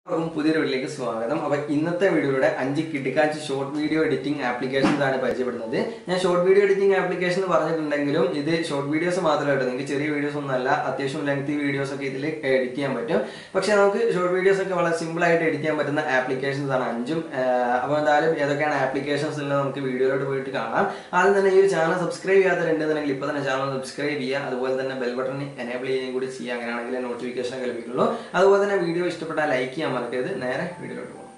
എല്ലാവർക്കും പുതിയൊരു വീഡിയോയിലേക്ക് സ്വാഗതം അപ്പൊ ഇന്നത്തെ വീഡിയോയുടെ അഞ്ച് കിട്ടിക്കാച്ച് ഷോർട്ട് വീഡിയോ എഡിറ്റിംഗ് ആപ്ലിക്കേഷൻസ് ആണ് പരിചയപ്പെടുന്നത് ഞാൻ ഷോർട്ട് വീഡിയോ എഡിറ്റിംഗ് ആപ്ലിക്കേഷൻ എന്ന് പറഞ്ഞിട്ടുണ്ടെങ്കിലും ഇത് ഷോർട്ട് വീഡിയോസ് മാത്രമായിട്ട് നിങ്ങൾക്ക് ചെറിയ വീഡിയോസ് ഒന്നല്ല അത്യാവശ്യം ലെങ്തി വീഡിയോസ് ഒക്കെ ഇതിൽ എഡിറ്റ് ചെയ്യാൻ പറ്റും പക്ഷെ നമുക്ക് ഷോർട്ട് വീഡിയോസ് ഒക്കെ വളരെ സിമ്പിൾ ആയിട്ട് എഡിറ്റ് ചെയ്യാൻ പറ്റുന്ന ആപ്ലിക്കേഷൻസ് ആണ് അഞ്ചും അപ്പോൾ എന്തായാലും ഏതൊക്കെയാണ് ആപ്ലിക്കേഷൻസ് ഉള്ളത് നമുക്ക് വീഡിയോയിലോട്ട് പോയിട്ട് കാണാം ആദ്യം തന്നെ ഈ ഒരു ചാനൽ സബ്സ്ക്രൈബ് ചെയ്യാത്തവരുണ്ടെന്നുണ്ടെങ്കിൽ ഇപ്പോൾ തന്നെ ചാനൽ സബ്സ്ക്രൈബ് ചെയ്യുക അതുപോലെ തന്നെ ബെൽ ബട്ടൺ എനേബിൾ ചെയ്യുകയും കൂടി ചെയ്യുക അങ്ങനെയാണെങ്കിൽ നോട്ടിഫിക്കേഷൻ ഒക്കെ ലഭിക്കുള്ളൂ അതുപോലെ തന്നെ വീഡിയോ ഇഷ്ടപ്പെട്ടാൽ ലൈക്ക് ചെയ്യാൻ മറക്കരുത് നേരെ വീഡിയോയിലോട്ട് പോകാം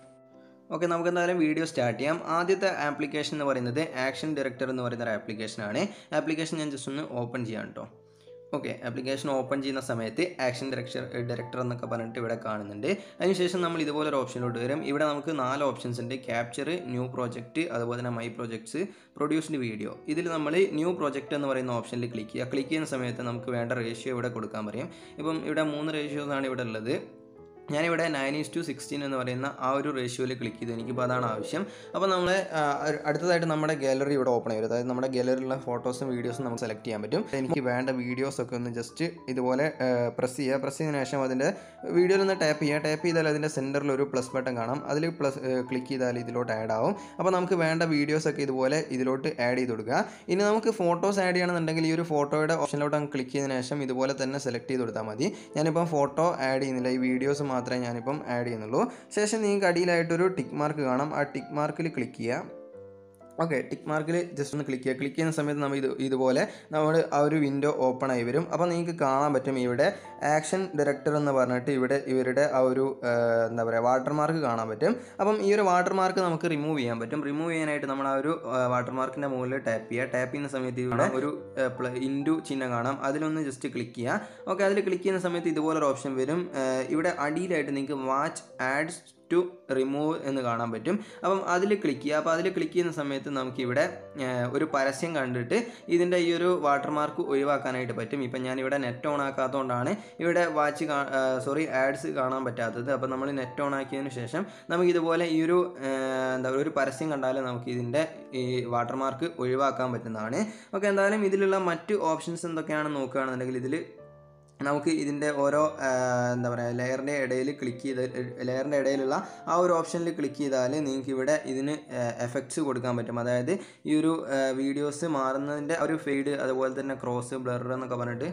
ഓക്കെ നമുക്ക് എന്തായാലും വീഡിയോ സ്റ്റാർട്ട് ചെയ്യാം ആദ്യത്തെ ആപ്ലിക്കേഷൻ എന്ന് പറയുന്നത് ആക്ഷൻ ഡയറക്ടർ എന്ന് പറയുന്ന ഒരു ആപ്ലിക്കേഷനാണ് ആപ്ലിക്കേഷൻ ഞാൻ ജസ്റ്റ് ഒന്ന് ഓപ്പൺ ചെയ്യാം കേട്ടോ ഓക്കെ ആപ്ലിക്കേഷൻ ഓപ്പൺ ചെയ്യുന്ന സമയത്ത് ആക്ഷൻ ഡയറക്ടർ ഡയറക്ടർ എന്നൊക്കെ പറഞ്ഞിട്ട് ഇവിടെ കാണുന്നുണ്ട് അതിനുശേഷം നമ്മൾ ഇതുപോലെ ഒരു ഓപ്ഷനിലോട്ട് വരും ഇവിടെ നമുക്ക് നാല് ഓപ്ഷൻസ് ഉണ്ട് ക്യാപ്ചർ ന്യൂ പ്രോജക്റ്റ് അതുപോലെ തന്നെ മൈ പ്രോജക്ട്സ് പ്രൊഡ്യൂസ്ഡ് വീഡിയോ ഇതിൽ നമ്മൾ ന്യൂ പ്രോജക്റ്റ് എന്ന് പറയുന്ന ഓപ്ഷനിൽ ക്ലിക്ക് ചെയ്യുക ക്ലിക്ക് ചെയ്യുന്ന സമയത്ത് നമുക്ക് വേണ്ട റേഷ്യോ ഇവിടെ കൊടുക്കാൻ പറയും ഇപ്പം ഇവിടെ മൂന്ന് റേഷ്യോസ് ആണ് ഇവിടെ ഉള്ളത് ഞാനിവിടെ നയൻ ഈസ് ടു സിക്സ്റ്റീൻ എന്ന് പറയുന്ന ആ ഒരു റേഷ്യോയിൽ ക്ലിക്ക് ചെയ്തു എനിക്കിപ്പോൾ അതാണ് ആവശ്യം അപ്പോൾ നമ്മൾ അടുത്തതായിട്ട് നമ്മുടെ ഗാലറി ഇവിടെ ഓപ്പൺ ചെയ്യും അതായത് നമ്മുടെ ഗാലറിയിലുള്ള ഫോട്ടോസും വീഡിയോസും നമുക്ക് സെലക്ട് ചെയ്യാൻ പറ്റും എനിക്ക് വേണ്ട വീഡിയോസ് ഒക്കെ ഒന്ന് ജസ്റ്റ് ഇതുപോലെ പ്രസ് ചെയ്യുക പ്രസ് ചെയ്തതിന് ശേഷം അതിൻ്റെ വീഡിയോയിൽ ഒന്ന് ടാപ്പ് ചെയ്യുക ടാപ്പ് ചെയ്താൽ അതിൻ്റെ സെൻറ്ററിൽ ഒരു പ്ലസ് ബട്ടൺ കാണാം അതിൽ പ്ലസ് ക്ലിക്ക് ചെയ്താൽ ഇതിലോട്ട് ആഡ് ആവും അപ്പോൾ നമുക്ക് വേണ്ട വീഡിയോസ് ഒക്കെ ഇതുപോലെ ഇതിലോട്ട് ആഡ് ചെയ്ത് കൊടുക്കുക ഇനി നമുക്ക് ഫോട്ടോസ് ആഡ് ചെയ്യണമെന്നുണ്ടെങ്കിൽ ഈ ഒരു ഫോട്ടോയുടെ ഓപ്ഷനിലോട്ട് അങ്ങ് ക്ലിക്ക് ചെയ്തതിന് ശേഷം ഇതുപോലെ തന്നെ സെലക്ട് ചെയ്ത് കൊടുത്താൽ മതി ഞാനിപ്പം ഫോട്ടോ ആഡ് ചെയ്യുന്നില്ല ഈ വീഡിയോസ് മാത്രമേ ഞാനിപ്പം ആഡ് ചെയ്യുന്നുള്ളൂ ശേഷം നിങ്ങൾക്ക് അടിയിലായിട്ടൊരു ടിക്ക് മാർക്ക് കാണാം ആ ടിക്ക് മാർക്കിൽ ക്ലിക്ക് ചെയ്യുക ഓക്കെ ടിക്ക് മാർക്കിൽ ജസ്റ്റ് ഒന്ന് ക്ലിക്ക് ചെയ്യുക ക്ലിക്ക് ചെയ്യുന്ന സമയത്ത് നമ്മൾ ഇത് ഇതുപോലെ നമ്മൾ ആ ഒരു വിൻഡോ ഓപ്പൺ ആയി വരും അപ്പോൾ നിങ്ങൾക്ക് കാണാൻ പറ്റും ഇവിടെ ആക്ഷൻ ഡയറക്ടർ എന്ന് പറഞ്ഞിട്ട് ഇവിടെ ഇവരുടെ ആ ഒരു എന്താ പറയുക വാട്ടർമാർക്ക് കാണാൻ പറ്റും അപ്പം ഈ ഒരു വാട്ടർമാർക്ക് നമുക്ക് റിമൂവ് ചെയ്യാൻ പറ്റും റിമൂവ് ചെയ്യാനായിട്ട് നമ്മൾ ആ ഒരു വാട്ടർമാർക്കിൻ്റെ മുകളിൽ ടാപ്പ് ചെയ്യുക ടാപ്പ് ചെയ്യുന്ന സമയത്ത് ഇവിടെ ഒരു ഇൻഡു ചിഹ്നം കാണാം അതിലൊന്ന് ജസ്റ്റ് ക്ലിക്ക് ചെയ്യുക ഓക്കെ അതിൽ ക്ലിക്ക് ചെയ്യുന്ന സമയത്ത് ഇതുപോലൊരു ഓപ്ഷൻ വരും ഇവിടെ അടിയിലായിട്ട് നിങ്ങൾക്ക് വാച്ച് ആഡ്സ് ടു റിമൂവ് എന്ന് കാണാൻ പറ്റും അപ്പം അതിൽ ക്ലിക്ക് ചെയ്യുക അപ്പോൾ അതിൽ ക്ലിക്ക് ചെയ്യുന്ന സമയത്ത് നമുക്കിവിടെ ഒരു പരസ്യം കണ്ടിട്ട് ഇതിൻ്റെ ഈ ഒരു വാട്ടർമാർക്ക് ഒഴിവാക്കാനായിട്ട് പറ്റും ഇപ്പം ഞാനിവിടെ നെറ്റ് ഓൺ ആക്കാത്തതുകൊണ്ടാണ് ഇവിടെ വാച്ച് സോറി ആഡ്സ് കാണാൻ പറ്റാത്തത് അപ്പോൾ നമ്മൾ നെറ്റ് ഓൺ ആക്കിയതിന് ശേഷം നമുക്ക് ഇതുപോലെ ഈ ഒരു എന്താ പറയുക ഒരു പരസ്യം കണ്ടാൽ നമുക്ക് ഇതിൻ്റെ ഈ വാട്ടർമാർക്ക് ഒഴിവാക്കാൻ പറ്റുന്നതാണ് ഓക്കെ എന്തായാലും ഇതിലുള്ള മറ്റ് ഓപ്ഷൻസ് എന്തൊക്കെയാണെന്ന് നോക്കുകയാണെന്നുണ്ടെങ്കിൽ ഇതിൽ നമുക്ക് ഇതിൻ്റെ ഓരോ എന്താ പറയുക ലെയറിൻ്റെ ഇടയിൽ ക്ലിക്ക് ചെയ്ത് ലെയറിൻ്റെ ഇടയിലുള്ള ആ ഒരു ഓപ്ഷനിൽ ക്ലിക്ക് ചെയ്താൽ നിങ്ങൾക്ക് ഇവിടെ ഇതിന് എഫക്ട്സ് കൊടുക്കാൻ പറ്റും അതായത് ഈ ഒരു വീഡിയോസ് മാറുന്നതിൻ്റെ ഒരു ഫെയ്ഡ് അതുപോലെ തന്നെ ക്രോസ് ബ്ലർ എന്നൊക്കെ പറഞ്ഞിട്ട്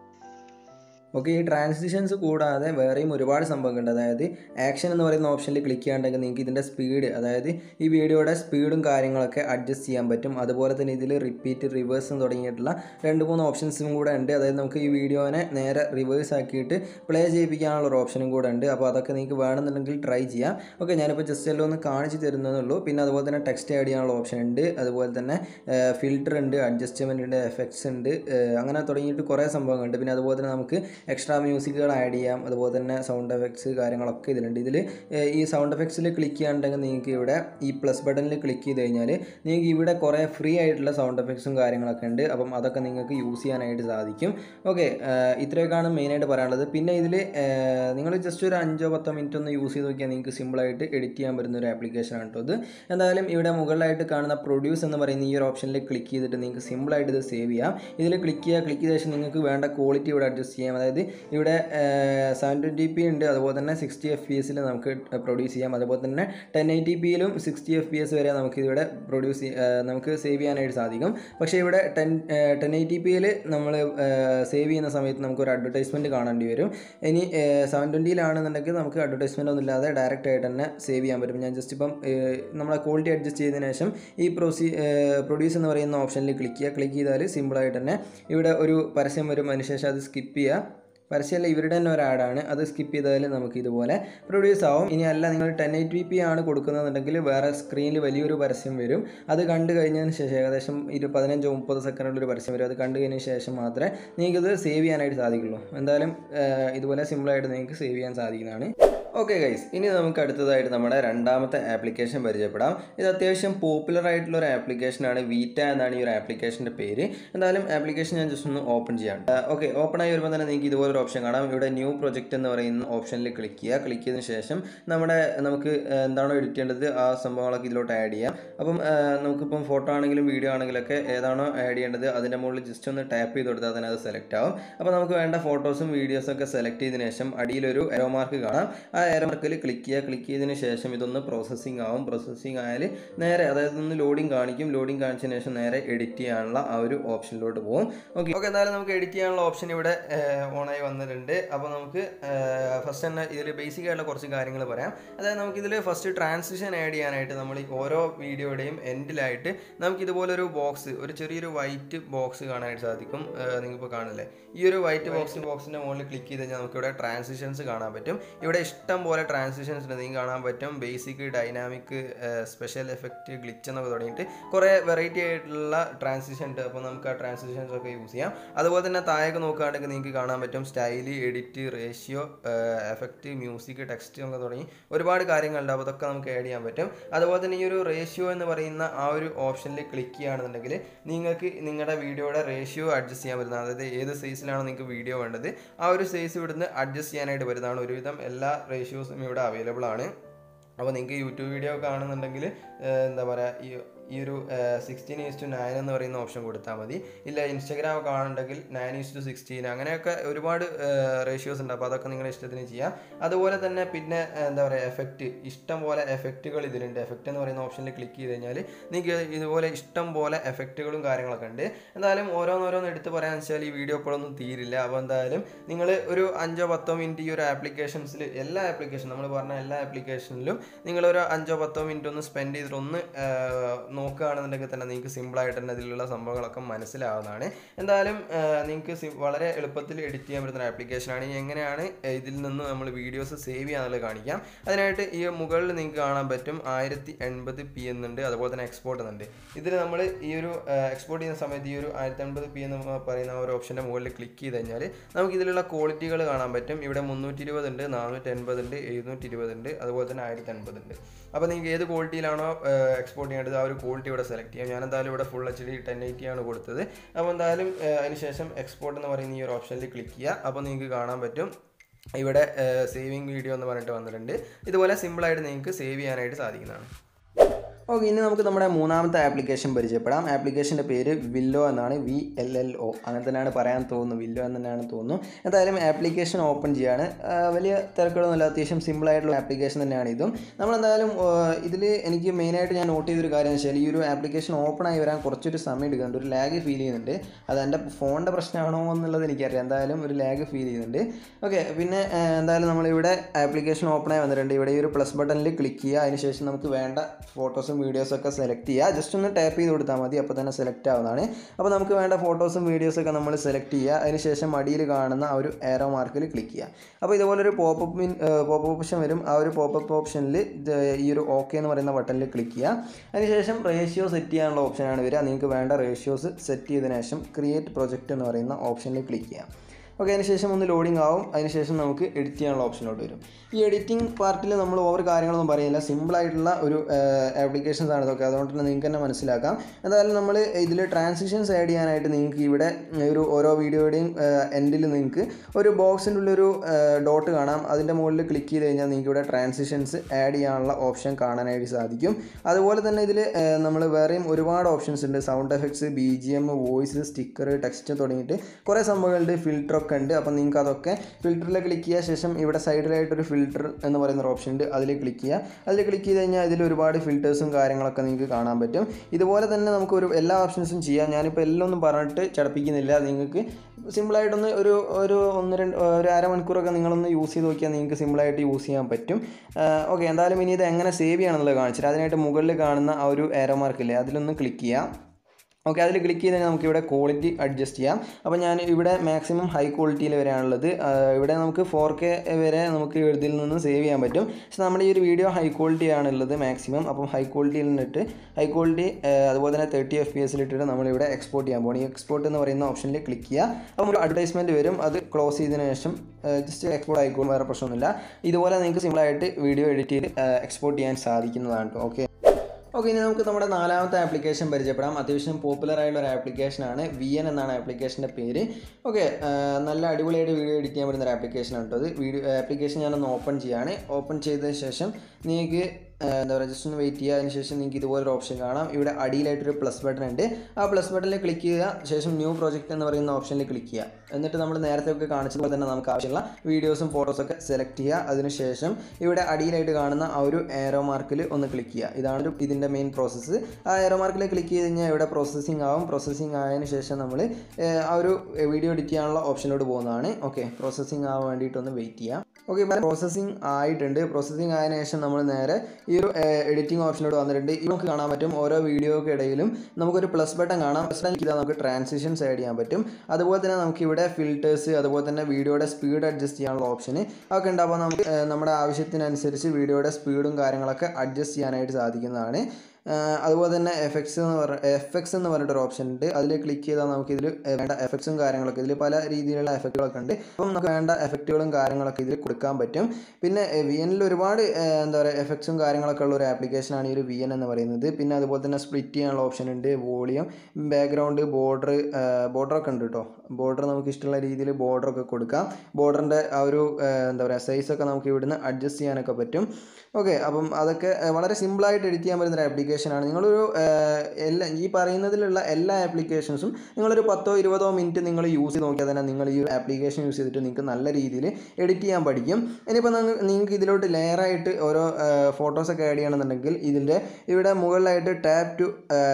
ഓക്കെ ഈ ട്രാൻസിഷൻസ് കൂടാതെ വേറെയും ഒരുപാട് സംഭവങ്ങളുണ്ട് അതായത് ആക്ഷൻ എന്ന് പറയുന്ന ഓപ്ഷനിൽ ക്ലിക്ക് ചെയ്യാണ്ടെങ്കിൽ നിങ്ങൾക്ക് ഇതിൻ്റെ സ്പീഡ് അതായത് ഈ വീഡിയോയുടെ സ്പീഡും കാര്യങ്ങളൊക്കെ അഡ്ജസ്റ്റ് ചെയ്യാൻ പറ്റും അതുപോലെ തന്നെ ഇതിൽ റിപ്പീറ്റ് റിവേഴ്സും തുടങ്ങിയിട്ടുള്ള രണ്ട് മൂന്ന് ഓപ്ഷൻസും കൂടെ ഉണ്ട് അതായത് നമുക്ക് ഈ വീഡിയോനെ നേരെ റിവേഴ്സ് ആക്കിയിട്ട് പ്ലേ ചെയ്യിപ്പിക്കാനുള്ള ഒരു ഓപ്ഷനും കൂടെ ഉണ്ട് അപ്പോൾ അതൊക്കെ നിങ്ങൾക്ക് വേണമെന്നുണ്ടെങ്കിൽ ട്രൈ ചെയ്യാം ഓക്കെ ഞാനിപ്പോൾ ജസ്റ്റ് എല്ലാം ഒന്ന് കാണിച്ച് തരുന്നതേ പിന്നെ അതുപോലെ തന്നെ ടെക്സ്റ്റ് ആഡ് ചെയ്യാനുള്ള ഓപ്ഷൻ ഉണ്ട് അതുപോലെ തന്നെ ഫിൽറ്റർ ഉണ്ട് അഡ്ജസ്റ്റ്മെൻ്റ് ഉണ്ട് എഫക്ട്സ് ഉണ്ട് അങ്ങനെ തുടങ്ങിയിട്ട് കുറേ സംഭവങ്ങളുണ്ട് പിന്നെ അതുപോലെ തന്നെ നമുക്ക് എക്സ്ട്രാ മ്യൂസിക്കുകൾ ആഡ് ചെയ്യാം അതുപോലെ തന്നെ സൗണ്ട് എഫക്ട്സ് കാര്യങ്ങളൊക്കെ ഇതിലുണ്ട് ഇതിൽ ഈ സൗണ്ട് എഫക്ട്സിൽ ക്ലിക്ക് ചെയ്യാണ്ടെങ്കിൽ നിങ്ങൾക്ക് ഇവിടെ ഈ പ്ലസ് ബട്ടണിൽ ക്ലിക്ക് ചെയ്ത് കഴിഞ്ഞാൽ നിങ്ങൾക്ക് ഇവിടെ കുറേ ഫ്രീ ആയിട്ടുള്ള സൗണ്ട് എഫക്ട്സും കാര്യങ്ങളൊക്കെ ഉണ്ട് അപ്പം അതൊക്കെ നിങ്ങൾക്ക് യൂസ് ചെയ്യാനായിട്ട് സാധിക്കും ഓക്കെ ഇത്രയൊക്കെയാണ് മെയിനായിട്ട് പറയാനുള്ളത് പിന്നെ ഇതിൽ നിങ്ങൾ ജസ്റ്റ് ഒരു അഞ്ചോ പത്തോ മിനിറ്റ് ഒന്ന് യൂസ് ചെയ്ത് നോക്കിയാൽ നിങ്ങൾക്ക് സിമ്പിളായിട്ട് എഡിറ്റ് ചെയ്യാൻ പറ്റുന്ന ഒരു ആപ്ലിക്കേഷൻ ആണ് കേട്ടോ ഇത് എന്തായാലും ഇവിടെ മുകളിലായിട്ട് കാണുന്ന പ്രൊഡ്യൂസ് എന്ന് പറയുന്ന ഈ ഒരു ഓപ്ഷനിൽ ക്ലിക്ക് ചെയ്തിട്ട് നിങ്ങൾക്ക് സിമ്പിളായിട്ട് ഇത് സേവ് ചെയ്യാം ഇതിൽ ക്ലിക്ക് ചെയ്യുക ക്ലിക്ക് ചെയ്ത ശേഷം നിങ്ങൾക്ക് വേണ്ട ക്വാളിറ്റി ഇവിടെ അഡ്ജസ്റ്റ് ചെയ്യാം അതായത് ഇവിടെ സെവൻ ട്വൻറ്റി പി ഉണ്ട് അതുപോലെ തന്നെ സിക്സ്റ്റി എഫ് പി എസിൽ നമുക്ക് പ്രൊഡ്യൂസ് ചെയ്യാം അതുപോലെ തന്നെ ടെൻ എയ്റ്റി പിയിലും സിക്സ്റ്റി എഫ് പി എസ് വരെ നമുക്ക് ഇവിടെ പ്രൊഡ്യൂസ് നമുക്ക് സേവ് ചെയ്യാനായിട്ട് സാധിക്കും പക്ഷേ ഇവിടെ ടെൻ ടെൻ എയ്റ്റി പിയിൽ നമ്മൾ സേവ് ചെയ്യുന്ന സമയത്ത് നമുക്ക് ഒരു അഡ്വർടൈസ്മെൻറ്റ് കാണേണ്ടി വരും ഇനി സെവൻ ട്വൻറ്റിയിലാണെന്നുണ്ടെങ്കിൽ നമുക്ക് അഡ്വർടൈസ്മെൻ്റ് ഒന്നും ഇല്ലാതെ ഡയറക്റ്റ് ആയിട്ട് തന്നെ സേവ് ചെയ്യാൻ പറ്റും ഞാൻ ജസ്റ്റ് ഇപ്പം നമ്മളെ ക്വാളിറ്റി അഡ്ജസ്റ്റ് ചെയ്തതിന് ശേഷം ഈ പ്രൊസീ പ്രൊഡ്യൂസ് എന്ന് പറയുന്ന ഓപ്ഷനിൽ ക്ലിക്ക് ചെയ്യുക ക്ലിക്ക് ചെയ്താൽ സിമ്പിളായിട്ട് തന്നെ ഇവിടെ ഒരു പരസ്യം വരും അതിനുശേഷം അത് സ്കിപ്പ് ചെയ്യുക പരസ്യമല്ല ഇവരുടെ തന്നെ ഒരു ആഡാണ് അത് സ്കിപ്പ് ചെയ്താൽ നമുക്ക് ഇതുപോലെ പ്രൊഡ്യൂസ് ആവും ഇനി അല്ല നിങ്ങൾ ടെൻ എയ്റ്റ് വി പി ആണ് കൊടുക്കുന്നതെന്നുണ്ടെങ്കിൽ വേറെ സ്ക്രീനിൽ വലിയൊരു പരസ്യം വരും അത് കണ്ടു കഴിഞ്ഞതിന് ശേഷം ഏകദേശം ഇരു പതിനഞ്ചോ മുപ്പത് സെക്കൻഡിൽ ഒരു പരസ്യം വരും അത് കണ്ടു കഴിഞ്ഞതിന് ശേഷം മാത്രമേ നിങ്ങൾക്കിത് സേവ് ചെയ്യാനായിട്ട് സാധിക്കുള്ളൂ എന്തായാലും ഇതുപോലെ സിമ്പിളായിട്ട് നിങ്ങൾക്ക് സേവ് ചെയ്യാൻ സാധിക്കുന്നതാണ് ഓക്കെ ഗൈസ് ഇനി നമുക്ക് അടുത്തതായിട്ട് നമ്മുടെ രണ്ടാമത്തെ ആപ്ലിക്കേഷൻ പരിചയപ്പെടാം ഇത് അത്യാവശ്യം പോപ്പുലർ ആയിട്ടുള്ള ഒരു ആപ്ലിക്കേഷനാണ് വീറ്റ എന്നാണ് ഈ ഒരു ആപ്ലിക്കേഷൻ്റെ പേര് എന്തായാലും ആപ്ലിക്കേഷൻ ഞാൻ ജസ്റ്റ് ഒന്ന് ഓപ്പൺ ചെയ്യാം ഓക്കെ ഓപ്പൺ ആയി വരുമ്പോൾ തന്നെ നിങ്ങൾക്ക് ഇതുപോലൊരു ഓപ്ഷൻ കാണാം ഇവിടെ ന്യൂ പ്രൊജക്റ്റ് എന്ന് പറയുന്ന ഓപ്ഷനിൽ ക്ലിക്ക് ചെയ്യുക ക്ലിക്ക് ചെയ്തതിന് ശേഷം നമ്മുടെ നമുക്ക് എന്താണോ എഡിറ്റ് ചെയ്യേണ്ടത് ആ സംഭവങ്ങളൊക്കെ ഇതിലോട്ട് ആഡ് ചെയ്യാം അപ്പം നമുക്കിപ്പം ഫോട്ടോ ആണെങ്കിലും വീഡിയോ ആണെങ്കിലൊക്കെ ഏതാണോ ആഡ് ചെയ്യേണ്ടത് അതിൻ്റെ മുകളിൽ ജസ്റ്റ് ഒന്ന് ടാപ്പ് ചെയ്ത് കൊടുത്താൽ തന്നെ അത് സെലക്ട് ആവും അപ്പോൾ നമുക്ക് വേണ്ട ഫോട്ടോസും വീഡിയോസും ഒക്കെ സെലക്ട് ചെയ്തതിന് ശേഷം അടിയിലൊരു എറോ മാർക്ക് കാണാം ആ ഏരോ മാർക്കിൽ ക്ലിക്ക് ചെയ്യുക ക്ലിക്ക് ചെയ്തതിന് ശേഷം ഇതൊന്ന് പ്രോസസ്സിംഗ് ആവും പ്രോസസ്സിംഗ് ആയാൽ നേരെ അതായത് ഒന്ന് ലോഡിംഗ് കാണിക്കും ലോഡിംഗ് കാണിച്ചതിന് ശേഷം നേരെ എഡിറ്റ് ചെയ്യാനുള്ള ആ ഒരു ഓപ്ഷനിലോട്ട് പോകും ഓക്കെ ഓക്കെ എന്തായാലും നമുക്ക് എഡിറ്റ് ചെയ്യാനുള്ള ഓപ്ഷൻ ഇവിടെ ഓണായി വന്നിട്ടുണ്ട് അപ്പോൾ നമുക്ക് ഫസ്റ്റ് തന്നെ ഇതിൽ ബേസിക് ആയിട്ടുള്ള കുറച്ച് കാര്യങ്ങൾ പറയാം അതായത് നമുക്കിതിൽ ഫസ്റ്റ് ട്രാൻസിഷൻ ആഡ് ചെയ്യാനായിട്ട് നമ്മൾ ഈ ഓരോ വീഡിയോയുടെയും എൻഡിലായിട്ട് നമുക്ക് ഇതുപോലൊരു ബോക്സ് ഒരു ചെറിയൊരു വൈറ്റ് ബോക്സ് കാണാനായിട്ട് സാധിക്കും നിങ്ങൾക്കിപ്പോൾ കാണില്ലേ ഈ ഒരു വൈറ്റ് ബോക്സ് ബോക്സിൻ്റെ മുകളിൽ ക്ലിക്ക് ചെയ്ത് കഴിഞ്ഞാൽ നമുക്ക് ഇവിടെ ട്രാൻസിഷൻസ് കാണാൻ പറ്റും ഇവിടെ ഇഷ്ടം പോലെ ട്രാൻസിഷൻസ് ഉണ്ട് നിങ്ങൾക്ക് കാണാൻ പറ്റും basic dynamic special effect glitch എന്നൊക്കെ തുടങ്ങിയിട്ട് കുറേ വെറൈറ്റി ആയിട്ടുള്ള ട്രാൻസിഷൻ ഉണ്ട് അപ്പോൾ നമുക്ക് ആ ട്രാൻസിഷൻസ് ഒക്കെ യൂസ് ചെയ്യാം അതുപോലെ തന്നെ താഴേക്ക് നോക്കുകയാണെങ്കിൽ നിങ്ങൾക്ക് കാണാൻ പറ്റും style edit ratio effect music text എന്നൊക്കെ തുടങ്ങി ഒരുപാട് കാര്യങ്ങളുണ്ട് അപ്പോൾ അതൊക്കെ നമുക്ക് ആഡ് ചെയ്യാൻ പറ്റും അതുപോലെ തന്നെ ഈ ഒരു റേഷ്യോ എന്ന് പറയുന്ന ആ ഒരു ഓപ്ഷനിൽ ക്ലിക്ക് ചെയ്യുകയാണെന്നുണ്ടെങ്കിൽ നിങ്ങൾക്ക് നിങ്ങളുടെ വീഡിയോയുടെ റേഷ്യോ അഡ്ജസ്റ്റ് ചെയ്യാൻ പറ്റുന്നത് അതായത് ഏത് സൈസിലാണോ നിങ്ങൾക്ക് വീഡിയോ വേണ്ടത് ആ ഒരു സൈസ് ഇവിടുന്ന് അഡ്ജസ്റ്റ് ചെയ്യാനായിട്ട് വരുന്നതാണ് ഒരുവിധം എല്ലാ റേഷ്യോസും ഇവിടെ അവൈലബിൾ ആണ് അപ്പോൾ നിങ്ങൾക്ക് യൂട്യൂബ് വീഡിയോ കാണുന്നുണ്ടെങ്കിൽ എന്താ പറയുക ഈ ഈ ഒരു സിക്സ്റ്റീൻ ഈസ് ടു നയൻ എന്ന് പറയുന്ന ഓപ്ഷൻ കൊടുത്താൽ മതി ഇല്ല ഇൻസ്റ്റാഗ്രാം കാണുന്നുണ്ടെങ്കിൽ നയൻ ഈസ് ടു സിക്സ്റ്റീൻ അങ്ങനെയൊക്കെ ഒരുപാട് റേഷ്യോസ് ഉണ്ട് അപ്പോൾ അതൊക്കെ നിങ്ങളുടെ ഇഷ്ടത്തിന് ചെയ്യാം അതുപോലെ തന്നെ പിന്നെ എന്താ പറയുക എഫക്റ്റ് ഇഷ്ടം പോലെ എഫക്റ്റുകൾ ഇതിലുണ്ട് എഫക്റ്റ് എന്ന് പറയുന്ന ഓപ്ഷനിൽ ക്ലിക്ക് ചെയ്ത് കഴിഞ്ഞാൽ നിങ്ങൾക്ക് ഇതുപോലെ ഇഷ്ടം പോലെ എഫക്റ്റുകളും കാര്യങ്ങളൊക്കെ ഉണ്ട് എന്തായാലും ഓരോന്നോരോന്ന് എടുത്ത് പറയാന്ന് വെച്ചാൽ ഈ വീഡിയോ ഇപ്പോഴൊന്നും തീരില്ല അപ്പോൾ എന്തായാലും നിങ്ങൾ ഒരു അഞ്ചോ പത്തോ മിനിറ്റ് ഈ ഒരു ആപ്ലിക്കേഷൻസിൽ എല്ലാ ആപ്ലിക്കേഷൻ നമ്മൾ പറഞ്ഞ എല്ലാ ആപ്ലിക്കേഷനിലും നിങ്ങളൊരു അഞ്ചോ പത്തോ മിനിറ്റ് ഒന്ന് സ്പെൻഡ് ചെയ്തിട്ട് ഒന്ന് നോക്കുകയാണെന്നുണ്ടെങ്കിൽ തന്നെ നിങ്ങൾക്ക് സിമ്പിളായിട്ട് തന്നെ ഇതിലുള്ള സംഭവങ്ങളൊക്കെ മനസ്സിലാവുന്നതാണ് എന്തായാലും നിങ്ങൾക്ക് വളരെ എളുപ്പത്തിൽ എഡിറ്റ് ചെയ്യാൻ പറ്റുന്ന ആപ്ലിക്കേഷനാണ് ഇനി എങ്ങനെയാണ് ഇതിൽ നിന്ന് നമ്മൾ വീഡിയോസ് സേവ് ചെയ്യാന്നുള്ളത് കാണിക്കാം അതിനായിട്ട് ഈ മുകളിൽ നിങ്ങൾക്ക് കാണാൻ പറ്റും ആയിരത്തി എൺപത് പി എന്നുണ്ട് അതുപോലെ തന്നെ എക്സ്പോർട്ട് എന്നുണ്ട് ഇതിൽ നമ്മൾ ഈ ഒരു എക്സ്പോർട്ട് ചെയ്യുന്ന സമയത്ത് ഈ ഒരു ആയിരത്തി എൺപത് പി എന്ന് പറയുന്ന ഒരു ഓപ്ഷൻ്റെ മുകളിൽ ക്ലിക്ക് ചെയ്ത് കഴിഞ്ഞാൽ നമുക്ക് ഇതിലുള്ള ക്വാളിറ്റികൾ കാണാൻ പറ്റും ഇവിടെ മുന്നൂറ്റി ഇരുപത് ഉണ്ട് നാനൂറ്റി എൺപത് ഉണ്ട് എഴുന്നൂറ്റി ഇരുപത് ഉണ്ട് അതുപോലെ തന്നെ ആയിരത്തി എൺപത് ഉണ്ട് അപ്പോൾ നിങ്ങൾക്ക് ഏത് ക്വാളിറ്റിയിലാണോ എക്സ്പോർട്ട് ചെയ്യേണ്ടത് ആ ഒരു ക്വാളിറ്റി ഇവിടെ സെലക്ട് ചെയ്യാം ഞാൻ എന്തായാലും ഇവിടെ full H D ten eighty ആണ് കൊടുത്തത് അപ്പോൾ എന്തായാലും അതിനുശേഷം എക്സ്പോർട്ട് എന്ന് പറയുന്ന ഈ ഒരു ഓപ്ഷനിൽ ക്ലിക്ക് ചെയ്യുക അപ്പോൾ നിങ്ങൾക്ക് കാണാൻ പറ്റും ഇവിടെ സേവിങ് വീഡിയോ എന്ന് പറഞ്ഞിട്ട് വന്നിട്ടുണ്ട് ഇതുപോലെ സിമ്പിളായിട്ട് നിങ്ങൾക്ക് സേവ് ചെയ്യാനായിട്ട് സാധിക്കുന്നതാണ് ഓക്കെ ഇനി നമുക്ക് നമ്മുടെ മൂന്നാമത്തെ ആപ്ലിക്കേഷൻ പരിചയപ്പെടാം ആപ്ലിക്കേഷൻ്റെ പേര് വില്ലോ എന്നാണ് വി എൽ എൽ ഒ അങ്ങനെ തന്നെയാണ് പറയാൻ തോന്നുന്നു വില്ലോ എന്ന് തന്നെയാണ് തോന്നുന്നു എന്തായാലും ആപ്ലിക്കേഷൻ ഓപ്പൺ ചെയ്യാണ് വലിയ തിരക്കുകളൊന്നുമില്ല അത്യാവശ്യം സിമ്പിളായിട്ടുള്ള ആപ്ലിക്കേഷൻ തന്നെയാണ് ഇതും നമ്മളെന്തായാലും ഇതിൽ എനിക്ക് മെയിനായിട്ട് ഞാൻ നോട്ട് ചെയ്തൊരു കാര്യം എന്ന് വെച്ചാൽ ഈ ഒരു ആപ്ലിക്കേഷൻ ഓപ്പൺ ആയി വരാൻ കുറച്ചൊരു സമയം എടുക്കുന്നുണ്ട് ഒരു ലാഗ് ഫീൽ ചെയ്യുന്നുണ്ട് അത് എൻ്റെ ഫോണിൻ്റെ പ്രശ്നമാണോ എന്നുള്ളത് എനിക്കറിയാം എന്തായാലും ഒരു ലാഗ് ഫീൽ ചെയ്യുന്നുണ്ട് ഓക്കെ പിന്നെ എന്തായാലും നമ്മളിവിടെ ആപ്ലിക്കേഷൻ ഓപ്പൺ ആയി വന്നിട്ടുണ്ട് ഇവിടെ ഈ ഒരു പ്ലസ് ബട്ടണിൽ ക്ലിക്ക് ചെയ്യുക അതിനുശേഷം നമുക്ക് വേണ്ട ഫോട്ടോസും വീഡിയോസും ഒക്കെ സെലക്ട് ചെയ്യുക ജസ്റ്റ് ഒന്ന് ടാപ്പ് ചെയ്ത് കൊടുത്താൽ മതി അപ്പോൾ തന്നെ സെലക്ട് ആവുന്നതാണ് അപ്പോൾ നമുക്ക് വേണ്ട ഫോട്ടോസും വീഡിയോസൊക്കെ നമ്മൾ സെലക്ട് ചെയ്യുക അതിനുശേഷം അടിയിൽ കാണുന്ന ആ ഒരു ഏറോ മാർക്കിൽ ക്ലിക്ക് ചെയ്യുക അപ്പോൾ ഇതുപോലൊരു പോപ്പപ്പ് പോപ്പപ്പ് ഓപ്ഷൻ വരും ആ ഒരു പോപ്പപ്പ് ഓപ്ഷനിൽ ഈ ഒരു ഓക്കെ എന്ന് പറയുന്ന ബട്ടണിൽ ക്ലിക്ക് ചെയ്യുക അതിനുശേഷം റേഷ്യോ സെറ്റ് ചെയ്യാനുള്ള ഓപ്ഷനാണ് വരിക നിങ്ങൾക്ക് വേണ്ട റേഷ്യോസ് സെറ്റ് ചെയ്തതിനു ശേഷം ക്രിയേറ്റ് പ്രൊജക്റ്റ് എന്ന് പറയുന്ന ഓപ്ഷനിൽ ക്ലിക്ക് ചെയ്യാം ഓക്കെ അതിനുശേഷം ഒന്ന് ലോഡിംഗ് ആവും അതിനുശേഷം നമുക്ക് എഡിറ്റ് ചെയ്യാനുള്ള ഓപ്ഷനോട്ട് വരും ഈ എഡിറ്റിംഗ് പാർട്ടിൽ നമ്മൾ ഓവർ കാര്യങ്ങളൊന്നും പറയുന്നില്ല സിമ്പിളായിട്ടുള്ള ഒരു ആപ്ലിക്കേഷൻസ് ആണ് ഇതൊക്കെ അതുകൊണ്ട് തന്നെ നിങ്ങൾക്ക് തന്നെ മനസ്സിലാക്കാം എന്തായാലും നമ്മൾ ഇതിൽ ട്രാൻസിഷൻസ് ആഡ് ചെയ്യാനായിട്ട് നിങ്ങൾക്ക് ഇവിടെ ഒരു ഓരോ വീഡിയോയുടെയും എൻഡിൽ നിങ്ങൾക്ക് ഒരു ബോക്സിൻ്റെ ഉള്ളൊരു ഡോട്ട് കാണാം അതിൻ്റെ മുകളിൽ ക്ലിക്ക് ചെയ്ത് കഴിഞ്ഞാൽ നിങ്ങൾക്ക് ഇവിടെ ട്രാൻസിഷൻസ് ആഡ് ചെയ്യാനുള്ള ഓപ്ഷൻ കാണാനായിട്ട് സാധിക്കും അതുപോലെ തന്നെ ഇതിൽ നമ്മൾ വേറെയും ഒരുപാട് ഓപ്ഷൻസ് ഉണ്ട് sound effects B G M voice sticker text തുടങ്ങിയിട്ട് കുറേ സംഭവങ്ങളുണ്ട് ഫിൽറ്റർ ഒക്കെ ഉണ്ട് അപ്പം നിങ്ങൾക്ക് അതൊക്കെ ഫിൽറ്ററിൽ ക്ലിക്ക് ചെയ്യുക ശേഷം ഇവിടെ സൈഡിലായിട്ടൊരു ഫിൽറ്റർ എന്ന് പറയുന്ന ഒരു ഓപ്ഷൻ ഉണ്ട് അതിൽ ക്ലിക്ക് ചെയ്യുക അതിൽ ക്ലിക്ക് ചെയ്ത് കഴിഞ്ഞാൽ ഇതിൽ ഒരുപാട് ഫിൽറ്റേഴ്സും കാര്യങ്ങളൊക്കെ നിങ്ങൾക്ക് കാണാൻ പറ്റും ഇതുപോലെ തന്നെ നമുക്ക് ഒരു എല്ലാ ഓപ്ഷൻസും ചെയ്യാം ഞാനിപ്പോൾ എല്ലാം ഒന്നും പറഞ്ഞിട്ട് ചടപ്പിക്കുന്നില്ല നിങ്ങൾക്ക് സിമ്പിളായിട്ടൊന്ന് ഒരു ഒരു ഒന്ന് രണ്ട് ഒരു അരമണിക്കൂറൊക്കെ നിങ്ങളൊന്ന് യൂസ് ചെയ്ത് നോക്കിയാൽ നിങ്ങൾക്ക് സിമ്പിളായിട്ട് യൂസ് ചെയ്യാൻ പറ്റും ഓക്കെ എന്തായാലും ഇനി ഇത് എങ്ങനെ സേവ് ചെയ്യണമെന്നുള്ളത് കാണിച്ചിട്ട് അതിനായിട്ട് മുകളിൽ കാണുന്ന ആ ഒരു ഏരോ മാർക്കില്ലേ അതിലൊന്ന് ക്ലിക്ക് ചെയ്യാം ഓക്കെ അതിൽ ക്ലിക്ക് ചെയ്ത് കഴിഞ്ഞാൽ നമുക്ക് ഇവിടെ ക്വാളിറ്റി അഡ്ജസ്റ്റ് ചെയ്യാം അപ്പോൾ ഞാൻ ഇവിടെ മാക്സിമം ഹൈ ക്വാളിറ്റിയിൽ വരെയാണുള്ളത് ഇവിടെ നമുക്ക് ഫോർ കെ വരെ നമുക്ക് ഇതിൽ നിന്ന് സേവ് ചെയ്യാൻ പറ്റും പക്ഷേ നമ്മുടെ ഈ ഒരു വീഡിയോ ഹൈ ക്വാളിറ്റി ആണുള്ളത് മാക്സിമം അപ്പം ഹൈ ക്വാളിറ്റിയിൽ നിന്നിട്ട് ഹൈ ക്വാളിറ്റി അതുപോലെ തന്നെ തേർട്ടി എഫ് പി എസിൽ ഇട്ടിട്ട് നമ്മളിവിടെ എക്സ്പോർട്ട് ചെയ്യാൻ പോകും ഈ എക്സ്പോർട്ട് എന്ന് പറയുന്ന ഓപ്ഷനിൽ ക്ലിക്ക് ചെയ്യുക അപ്പോൾ ഒരു അഡ്വർടൈസ്മെൻറ്റ് വരും അത് ക്ലോസ് ചെയ്തതിന് ശേഷം ജസ്റ്റ് എക്സ്പോർട്ട് ആയിക്കോളും വേറെ പ്രശ്നമൊന്നുമില്ല ഇതുപോലെ നിങ്ങൾക്ക് സിമ്പിളായിട്ട് വീഡിയോ എഡിറ്റ് ചെയ്ത് എക്സ്പോർട്ട് ചെയ്യാൻ സാധിക്കുന്നതാണ് കേട്ടോ ഓക്കെ ഓക്കെ ഇനി നമുക്ക് നമ്മുടെ നാലാമത്തെ ആപ്ലിക്കേഷൻ പരിചയപ്പെടാം അത്യാവശ്യം പോപ്പുലർ ആയിട്ടുള്ള ഒരു ആപ്ലിക്കേഷനാണ് വി എൻ എന്നാണ് ആപ്ലിക്കേഷൻ്റെ പേര് ഓക്കെ നല്ല അടിപൊളിയായിട്ട് വീഡിയോ എഡിറ്റ് ചെയ്യാൻ പറ്റുന്ന ഒരു ആപ്ലിക്കേഷൻ ആണ് കേട്ടോ അത് വീഡിയോ ആപ്ലിക്കേഷൻ ഞാനൊന്ന് ഓപ്പൺ ചെയ്യാണ് ഓപ്പൺ ചെയ്തതിന് ശേഷം നിങ്ങൾക്ക് എന്താ പറയുക ജസ്റ്റ് ഒന്ന് വെയിറ്റ് ചെയ്യുക അതിന് ശേഷം നിങ്ങൾക്ക് ഇതുപോലൊരു ഓപ്ഷൻ കാണാം ഇവിടെ അടിയിലായിട്ടൊരു പ്ലസ് ബട്ടൺ ഉണ്ട് ആ പ്ലസ് ബട്ടണിൽ ക്ലിക്ക് ചെയ്യുക ശേഷം ന്യൂ പ്രോജക്റ്റ് എന്ന് പറയുന്ന ഓപ്ഷനിൽ ക്ലിക്ക് ചെയ്യുക എന്നിട്ട് നമ്മൾ നേരത്തെ ഒക്കെ കാണിച്ചതുപോലെ തന്നെ നമുക്ക് ആവശ്യമുള്ള വീഡിയോസും ഫോട്ടോസൊക്കെ സെലക്ട് ചെയ്യുക അതിനുശേഷം ഇവിടെ അടിയിലായിട്ട് കാണുന്ന ആ ഒരു ഏറോ മാർക്കിൽ ഒന്ന് ക്ലിക്ക് ചെയ്യുക ഇതാണ് ഒരു ഇതിൻ്റെ മെയിൻ പ്രോസസ്സ് ആ ഏറോ മാർക്കിൽ ക്ലിക്ക് ചെയ്ത് കഴിഞ്ഞാൽ ഇവിടെ പ്രോസസ്സിംഗ് ആവും പ്രോസസ്സിംഗ് ആയതിനു ശേഷം നമ്മൾ ആ ഒരു വീഡിയോ എഡിറ്റ് ചെയ്യാനുള്ള ഓപ്ഷനിലോട്ട് പോകുന്നതാണ് ഓക്കെ പ്രോസസ്സിംഗ് ആവാൻ വേണ്ടിയിട്ടൊന്ന് വെയിറ്റ് ചെയ്യാം ഓക്കെ ഇപ്പോൾ പ്രോസസ്സിംഗ് ആയിട്ടുണ്ട് പ്രോസസ്സിംഗ് ആയതിനു ശേഷം നമ്മൾ നേരെ ഈ ഒരു എഡിറ്റിംഗ് ഓപ്ഷനിലോട്ട് വന്നിട്ടുണ്ട് ഇത് നമുക്ക് കാണാൻ പറ്റും ഓരോ വീഡിയോക്ക് ഇടയിലും നമുക്കൊരു പ്ലസ് ബട്ടൺ കാണാം പ്ലസ് ബട്ടൺ ചെയ്താൽ നമുക്ക് ട്രാൻസിഷൻസ് ആഡ് ചെയ്യാൻ പറ്റും അതുപോലെ തന്നെ നമുക്ക് ഇവിടെ ഫിൽറ്റേഴ്സ് അതുപോലെ തന്നെ വീഡിയോയുടെ സ്പീഡ് അഡ്ജസ്റ്റ് ചെയ്യാനുള്ള ഓപ്ഷന് ഒക്കെ ഉണ്ട് അപ്പോൾ നമുക്ക് ഏഹ്, നമ്മുടെ ആവശ്യത്തിനനുസരിച്ച് വീഡിയോയുടെ സ്പീഡും കാര്യങ്ങളൊക്കെ അഡ്ജസ്റ്റ് ചെയ്യാനായിട്ട് സാധിക്കുന്നതാണ് ആഹ് അതുപോലെ തന്നെ എഫക്ട്സ് എന്ന് പറഞ്ഞ എഫക്ട്സ് എന്ന് പറഞ്ഞിട്ടൊരു ഓപ്ഷൻ ഉണ്ട് അതിൽ ക്ലിക്ക് ചെയ്താൽ നമുക്ക് ഇതിൽ വേണ്ട എഫക്ട്സും കാര്യങ്ങളൊക്കെ ഇതിൽ പല രീതിയിലുള്ള എഫക്റ്റുകളൊക്കെ ഉണ്ട് അപ്പം നമുക്ക് വേണ്ട എഫക്റ്റുകളും കാര്യങ്ങളൊക്കെ ഇതിൽ കൊടുക്കാൻ പറ്റും പിന്നെ വി എനിൽ ഒരുപാട് ആഹ് എന്താ പറയുക എഫക്ട്സും കാര്യങ്ങളൊക്കെ ഉള്ള ഒരു ആപ്ലിക്കേഷനാണ് ഈ ഒരു വി എൻ എന്ന് പറയുന്നത് പിന്നെ അതുപോലെ തന്നെ സ്പ്ലിറ്റ് ചെയ്യാനുള്ള ഓപ്ഷൻ ഉണ്ട് വോളിയം ബാക്ക്ഗ്രൗണ്ട് ബോർഡർ ബോർഡറൊക്കെ ഉണ്ട് കേട്ടോ ബോർഡർ നമുക്ക് ഇഷ്ടമുള്ള രീതിയിൽ ബോർഡറൊക്കെ കൊടുക്കാം ബോർഡറിൻ്റെ ആ ഒരു ആഹ് എന്താ പറയുക സൈസൊക്കെ നമുക്ക് ഇവിടുന്ന് അഡ്ജസ്റ്റ് ചെയ്യാനൊക്കെ പറ്റും ഓക്കെ അപ്പം അതൊക്കെ ആഹ് വളരെ സിമ്പിളായിട്ട് എഡിറ്റ് ചെയ്യാൻ പറ്റുന്ന ഒരു ആപ്ലിക്കേഷനാണ് നിങ്ങളൊരു ആഹ് എല്ലാ ഈ പറയുന്നതിലുള്ള എല്ലാ ആപ്ലിക്കേഷൻസും നിങ്ങളൊരു പത്തോ ഇരുപതോ മിനിറ്റ് നിങ്ങൾ യൂസ് ചെയ്ത് നോക്കിയാൽ തന്നെ നിങ്ങൾ ഈ ഒരു ആപ്ലിക്കേഷൻ യൂസ് ചെയ്തിട്ട് നിങ്ങൾക്ക് നല്ല രീതിയിൽ എഡിറ്റ് ചെയ്യാൻ പഠിക്കും ഇനിയിപ്പോൾ നിങ്ങൾക്ക് ഇതിലോട്ട് ലെയറായിട്ട് ഓരോ ഫോട്ടോസൊക്കെ ആഡ് ചെയ്യണമെന്നുണ്ടെങ്കിൽ ഇതിൻ്റെ ഇവിടെ മുകളിലായിട്ട് ടാപ്പ് ടു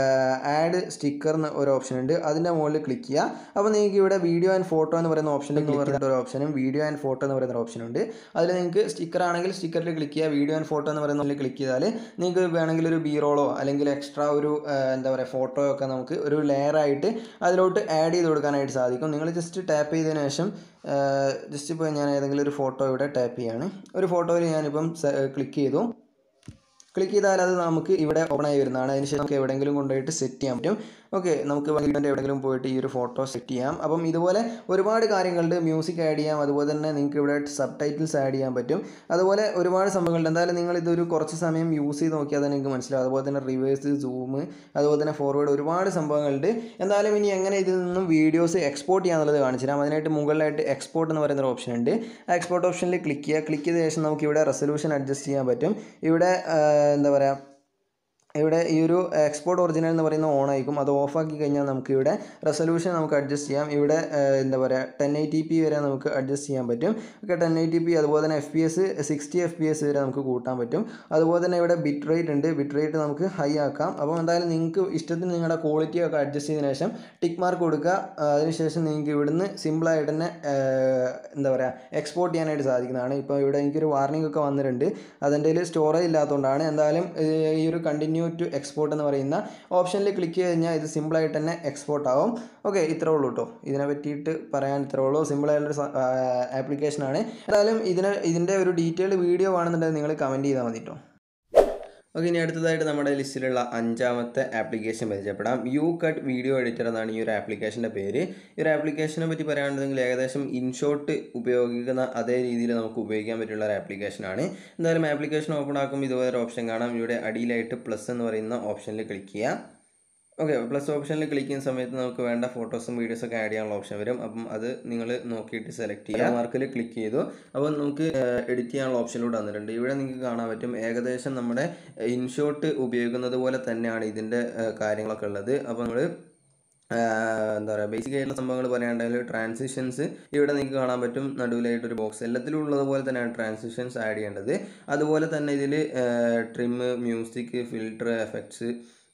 ആഡ് സ്റ്റിക്കർ എന്ന് ഒരു ഓപ്ഷൻ ഉണ്ട് അതിൻ്റെ മുകളിൽ ക്ലിക്ക് ചെയ്യുക അപ്പോൾ നിങ്ങൾക്ക് ഇവിടെ വീഡിയോ ആൻഡ് ഫോട്ടോ എന്ന് പറയുന്ന ഓപ്ഷൻ എന്ന് പറയുന്ന ഒരു ഓപ്ഷനും വീഡിയോ ആൻഡ് ഫോട്ടോ എന്ന് പറയുന്ന ഒരു ഓപ്ഷൻ ഉണ്ട് അതിൽ നിങ്ങൾക്ക് സ്റ്റിക്കർ ആണെങ്കിൽ സ്റ്റിക്കറിൽ ക്ലിക്ക് ചെയ്യുക വീഡിയോ ആൻഡ് ഫോട്ടോ എന്ന് പറയുന്ന ക്ലിക്ക് ചെയ്താൽ നിങ്ങൾക്ക് വേണമെങ്കിൽ ഒരു ബി റോളോ അല്ലെങ്കിൽ എക്സ്ട്രാ ഒരു ആ, എന്താ പറയുക ഫോട്ടോ ഒക്കെ നമുക്ക് ഒരു ലെയറായിട്ട് അതിലോട്ട് ആഡ് ചെയ്ത് കൊടുക്കാനായിട്ട് സാധിക്കും നിങ്ങൾ ജസ്റ്റ് ടാപ്പ് ചെയ്തതിന് ശേഷം ജസ്റ്റ് ഇപ്പോൾ ഞാൻ ഏതെങ്കിലും ഒരു ഫോട്ടോ ഇവിടെ ടാപ്പ് ചെയ്യാണ് ഒരു ഫോട്ടോയിൽ ഞാനിപ്പം ക്ലിക്ക് ചെയ്തു ക്ലിക്ക് ചെയ്താൽ അത് നമുക്ക് ഇവിടെ ഓപ്പൺ ആയി വരുന്നതാണ് അതിനുശേഷം നമുക്ക് എവിടെയെങ്കിലും കൊണ്ടുപോയിട്ട് സെറ്റ് ചെയ്യാൻ പറ്റും ഓക്കെ നമുക്ക് വീടിൻ്റെ എവിടെയെങ്കിലും പോയിട്ട് ഈ ഒരു ഫോട്ടോ സെറ്റ് ചെയ്യാം അപ്പം ഇതുപോലെ ഒരുപാട് കാര്യങ്ങളുണ്ട് മ്യൂസിക് ആഡ് ചെയ്യാം അതുപോലെ തന്നെ നിങ്ങൾക്ക് ഇവിടെ സബ് ടൈറ്റിൽസ് ആഡ് ചെയ്യാൻ പറ്റും അതുപോലെ ഒരുപാട് സംഭവങ്ങളുണ്ട് എന്തായാലും നിങ്ങൾ ഇതൊരു കുറച്ച് സമയം യൂസ് ചെയ്ത് നോക്കിയാൽ തന്നെ നിങ്ങൾക്ക് മനസ്സിലാവും അതുപോലെ തന്നെ റിവേഴ്സ് സൂം അതുപോലെ തന്നെ ഫോർവേഡ് ഒരുപാട് സംഭവങ്ങളുണ്ട് എന്തായാലും ഇനി എങ്ങനെ ഇതിൽ നിന്നും വീഡിയോസ് എക്സ്പോർട്ട് ചെയ്യാന്നുള്ളത് കാണിച്ചു തരാം അതിനായിട്ട് മുകളിലായിട്ട് എക്സ്പോർട്ട് എന്ന് പറയുന്ന ഒരു ഓപ്ഷൻ ഉണ്ട് ആ എക്സ്പോർട്ട് ഓപ്ഷനിൽ ക്ലിക്ക് ചെയ്യുക ക്ലിക്ക് ചെയ്ത ശേഷം നമുക്ക് ഇവിടെ റെസൊല്യൂഷൻ അഡ്ജസ്റ്റ് ചെയ്യാൻ പറ്റും ഇവിടെ ആ, എന്താ പറയുക ഇവിടെ ഈ ഒരു എക്സ്പോർട്ട് ഒറിജിനൽ എന്ന് പറയുന്ന ഓൺ ആയിരിക്കും അത് ഓഫ് ആക്കി കഴിഞ്ഞാൽ നമുക്ക് ഇവിടെ റെസൊല്യൂഷൻ നമുക്ക് അഡ്ജസ്റ്റ് ചെയ്യാം ഇവിടെ ഏഹ്, എന്താ പറയുക ടെൻ എയ്റ്റി പി വരെ നമുക്ക് അഡ്ജസ്റ്റ് ചെയ്യാൻ പറ്റും ഒക്കെ ടെൻ എയ്റ്റി പി അതുപോലെ തന്നെ F P S sixty F P S വരെ നമുക്ക് കൂട്ടാൻ പറ്റും അതുപോലെ തന്നെ ഇവിടെ ബിറ്റ് റേറ്റ് ഉണ്ട് ബിറ്റ് റേറ്റ് നമുക്ക് ഹൈ ആക്കാം അപ്പോൾ എന്തായാലും നിങ്ങൾക്ക് ഇഷ്ടത്തിന് നിങ്ങളുടെ ക്വാളിറ്റി ഒക്കെ അഡ്ജസ്റ്റ് ചെയ്തതിനു ശേഷം ടിക്ക് മാർക്ക് കൊടുക്കുക ആ, അതിനുശേഷം നിങ്ങൾക്ക് ഇവിടുന്ന് സിമ്പിളായിട്ട് തന്നെ ഏഹ്, എന്താ പറയുക എക്സ്പോർട്ട് ചെയ്യാനായിട്ട് സാധിക്കുന്നതാണ് ഇപ്പോൾ ഇവിടെ എനിക്കൊരു വാർണിംഗ് ഒക്കെ വന്നിട്ടുണ്ട് അതിൻ്റെ സ്റ്റോറേജ് ഇല്ലാത്തതുകൊണ്ടാണ് എന്തായാലും ഏഹ്, ഈ ഒരു കണ്ടിന്യൂ ടു എക്സ്പോർട്ട് എന്ന് പറയുന്ന ഓപ്ഷനിൽ ക്ലിക്ക് ചെയ്ത് കഴിഞ്ഞാൽ ഇത് സിമ്പിളായിട്ട് തന്നെ എക്സ്പോർട്ട് ആവും ഓക്കെ ഇത്രേ ഉള്ളൂ കേട്ടോ ഇതിനെ പറ്റിയിട്ട് പറയാൻ ഇത്രേ ഉള്ളൂ സിമ്പിളായിട്ടുള്ളൊരു ആപ്ലിക്കേഷനാണ് എന്തായാലും ഇതിന് ഇതിൻ്റെ ഒരു ഡീറ്റെയിൽഡ് വീഡിയോ വേണമെന്നുണ്ടെങ്കിൽ നിങ്ങൾ കമൻറ്റ് ചെയ്താൽ മതി കേട്ടോ ഓക്കെ ഇനി അടുത്തതായിട്ട് നമ്മുടെ ലിസ്റ്റിലുള്ള അഞ്ചാമത്തെ ആപ്ലിക്കേഷൻ പരിചയപ്പെടാം യു കട്ട് വീഡിയോ എഡിറ്റർ എന്നാണ് ഈ ഒരു ആപ്ലിക്കേഷൻ്റെ പേര് ഈ ഒരു ആപ്ലിക്കേഷനെ പറ്റി പറയുകയാണെന്നുണ്ടെങ്കിൽ ഏകദേശം ഇൻഷോട്ട് ഉപയോഗിക്കുന്ന അതേ രീതിയിൽ നമുക്ക് ഉപയോഗിക്കാൻ പറ്റുള്ള ഒരു ആപ്ലിക്കേഷനാണ് എന്തായാലും ആപ്ലിക്കേഷൻ ഓപ്പൺ ആക്കുമ്പോൾ ഇതുപോലെ ഒരു ഓപ്ഷൻ കാണാം ഇവിടെ അടിയിലായിട്ട് പ്ലസ് എന്ന് പറയുന്ന ഓപ്ഷനിൽ ക്ലിക്ക് ചെയ്യുക ഓക്കെ പ്ലസ് ഓപ്ഷനിൽ ക്ലിക്ക് ചെയ്യുന്ന സമയത്ത് നമുക്ക് വേണ്ട ഫോട്ടോസും വീഡിയോസും ഒക്കെ ആഡ് ചെയ്യാനുള്ള ഓപ്ഷൻ വരും അപ്പം അത് നിങ്ങൾ നോക്കിയിട്ട് സെലക്ട് ചെയ്യുക മാർക്കിൽ ക്ലിക്ക് ചെയ്തു അപ്പോൾ നമുക്ക് എഡിറ്റ് ചെയ്യാനുള്ള ഓപ്ഷനിലൂടെ വന്നിട്ടുണ്ട് ഇവിടെ നിങ്ങൾക്ക് കാണാൻ പറ്റും ഏകദേശം നമ്മുടെ ഇൻഷോട്ട് ഉപയോഗിക്കുന്നത് പോലെ തന്നെയാണ് ഇതിൻ്റെ കാര്യങ്ങളൊക്കെ ഉള്ളത് അപ്പോൾ നമ്മൾ എന്താ പറയുക ബേസിക് ആയിട്ടുള്ള സംഭവങ്ങൾ പറയുകയാണെങ്കിൽ ട്രാൻസിഷൻസ് ഇവിടെ നിങ്ങൾക്ക് കാണാൻ പറ്റും നടുവിലായിട്ട് ഒരു ബോക്സ് എല്ലാത്തിലും ഉള്ളതുപോലെ തന്നെയാണ് ട്രാൻസിഷൻസ് ആഡ് ചെയ്യേണ്ടത് അതുപോലെ തന്നെ ഇതിൽ trim music filter effects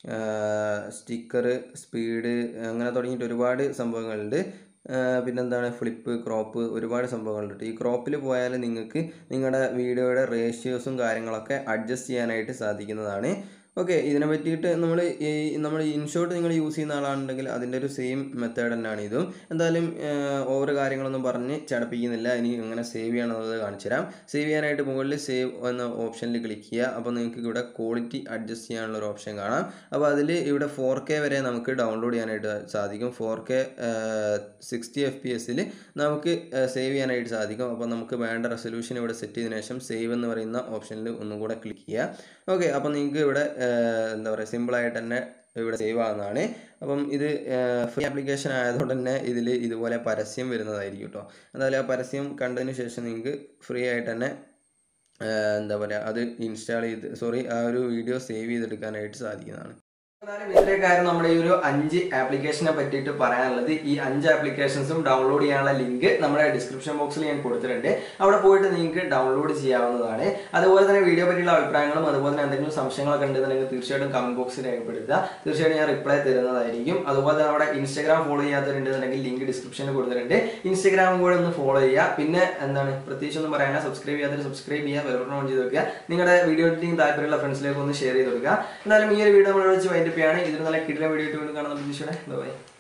sticker speed അങ്ങനെ തുടങ്ങിയിട്ട് ഒരുപാട് സംഭവങ്ങളുണ്ട് ആഹ് പിന്നെന്താണ് ഫ്ലിപ്പ് ക്രോപ്പ് ഒരുപാട് സംഭവങ്ങളുണ്ട് ഈ ക്രോപ്പിൽ പോയാൽ നിങ്ങൾക്ക് നിങ്ങളുടെ വീഡിയോയുടെ റേഷ്യോസും കാര്യങ്ങളൊക്കെ അഡ്ജസ്റ്റ് ചെയ്യാനായിട്ട് സാധിക്കുന്നതാണ് ഓക്കെ ഇതിനെ പറ്റിയിട്ട് നമ്മൾ ഈ നമ്മൾ ഇൻഷോട്ട് നിങ്ങൾ യൂസ് ചെയ്യുന്ന ആളാണെന്നുണ്ടെങ്കിൽ അതിൻ്റെ ഒരു സെയിം മെത്തേഡ് തന്നെയാണ് ഇതും എന്തായാലും ഓവർ കാര്യങ്ങളൊന്നും പറഞ്ഞ് ചടപ്പിക്കുന്നില്ല ഇനി എങ്ങനെ സേവ് ചെയ്യണമെന്നത് കാണിച്ചു തരാം സേവ് ചെയ്യാനായിട്ട് മുകളിൽ സേവ് എന്ന ഓപ്ഷനിൽ ക്ലിക്ക് ചെയ്യുക അപ്പോൾ നിങ്ങൾക്ക് ഇവിടെ ക്വാളിറ്റി അഡ്ജസ്റ്റ് ചെയ്യാനുള്ള ഒരു ഓപ്ഷൻ കാണാം അപ്പോൾ അതിൽ ഇവിടെ ഫോർ കെ വരെ നമുക്ക് ഡൗൺലോഡ് ചെയ്യാനായിട്ട് സാധിക്കും four K sixty F P എസിൽ നമുക്ക് സേവ് ചെയ്യാനായിട്ട് സാധിക്കും അപ്പോൾ നമുക്ക് വേണ്ട റെസൊല്യൂഷൻ ഇവിടെ സെറ്റ് ചെയ്തതിനു ശേഷം സേവ് എന്ന് പറയുന്ന ഓപ്ഷനിൽ ഒന്നും കൂടെ ക്ലിക്ക് ചെയ്യുക ഓക്കെ അപ്പോൾ നിങ്ങൾക്ക് ഇവിടെ ഏഹ്, എന്താ പറയുക സിമ്പിളായിട്ട് തന്നെ ഇവിടെ സേവ് ആകുന്നതാണ് അപ്പം ഇത് ഫ്രീ ആപ്ലിക്കേഷൻ ആയതുകൊണ്ട് തന്നെ ഇതിൽ ഇതുപോലെ പരസ്യം വരുന്നതായിരിക്കും കേട്ടോ എന്തായാലും ആ പരസ്യം കണ്ടതിന് ശേഷം നിങ്ങൾക്ക് ഫ്രീ ആയിട്ട് തന്നെ എന്താ പറയുക അത് ഇൻസ്റ്റാൾ ചെയ്ത് സോറി ആ ഒരു വീഡിയോ സേവ് ചെയ്തെടുക്കാനായിട്ട് സാധിക്കുന്നതാണ് എന്നാലും ഇത്രേ കാര്യം നമ്മുടെ ഈ ഒരു അഞ്ച് ആപ്ലിക്കേഷനെ പറ്റിയിട്ട് പറയാനുള്ളത് ഈ അഞ്ച് ആപ്ലിക്കേഷൻസും ഡൗൺലോഡ് ചെയ്യാനുള്ള ലിങ്ക് നമ്മുടെ ഡിസ്ക്രിപ്ഷൻ ബോക്സിൽ ഞാൻ കൊടുത്തിട്ടുണ്ട് അവിടെ പോയിട്ട് നിങ്ങൾക്ക് ഡൗൺലോഡ് ചെയ്യാവുന്നതാണ് അതുപോലെ തന്നെ വീഡിയോ പറ്റിയുള്ള അഭിപ്രായങ്ങളും അതുപോലെ തന്നെ എന്തെങ്കിലും സംശയങ്ങളൊക്കെ ഉണ്ടെന്നുണ്ടെങ്കിൽ തീർച്ചയായിട്ടും കമന്റ് ബോക്സിൽ രേഖപ്പെടുത്തുക തീർച്ചയായിട്ടും ഞാൻ റിപ്ലൈ തരുന്നതായിരിക്കും അതുപോലെ തന്നെ നമ്മുടെ ഇൻസ്റ്റാഗ്രാം ഫോളോ ചെയ്യാത്തവരുണ്ടെന്നുണ്ടെങ്കിൽ ലിങ്ക് ഡിസ്ക്രിപ്ഷനിൽ കൊടുത്തിട്ടുണ്ട് ഇൻസ്റ്റാഗ്രാമും കൂടെ ഒന്ന് ഫോളോ ചെയ്യുക പിന്നെ എന്താണ് പ്രത്യേകിച്ച് ഒന്നും പറയാനില്ല സബ്സ്ക്രൈബ് ചെയ്യാത്തവർ സബ്സ്ക്രൈബ് ചെയ്യുക ബെൽബട്ടൺ ഓൺ ചെയ്ത് വെക്കുക നിങ്ങളുടെ വീഡിയോ എഡിറ്റിംഗ് താല്പര്യമുള്ള ഫ്രണ്ട്സിലേക്ക് ഒന്ന് ഷെയർ ചെയ്ത് കൊടുക്കുക എന്നാലും ഈ ഒരു വീഡിയോ നമ്മൾ വെച്ച് വൈൻഡപ്പ് ചെയ്യാണ് ഇതിന് നല്ല കിട്ടുന്ന വീഡിയോ ഇട്ട് വീണ്ടും കാണുന്ന പ്രതീക്ഷയുടെ ബൈ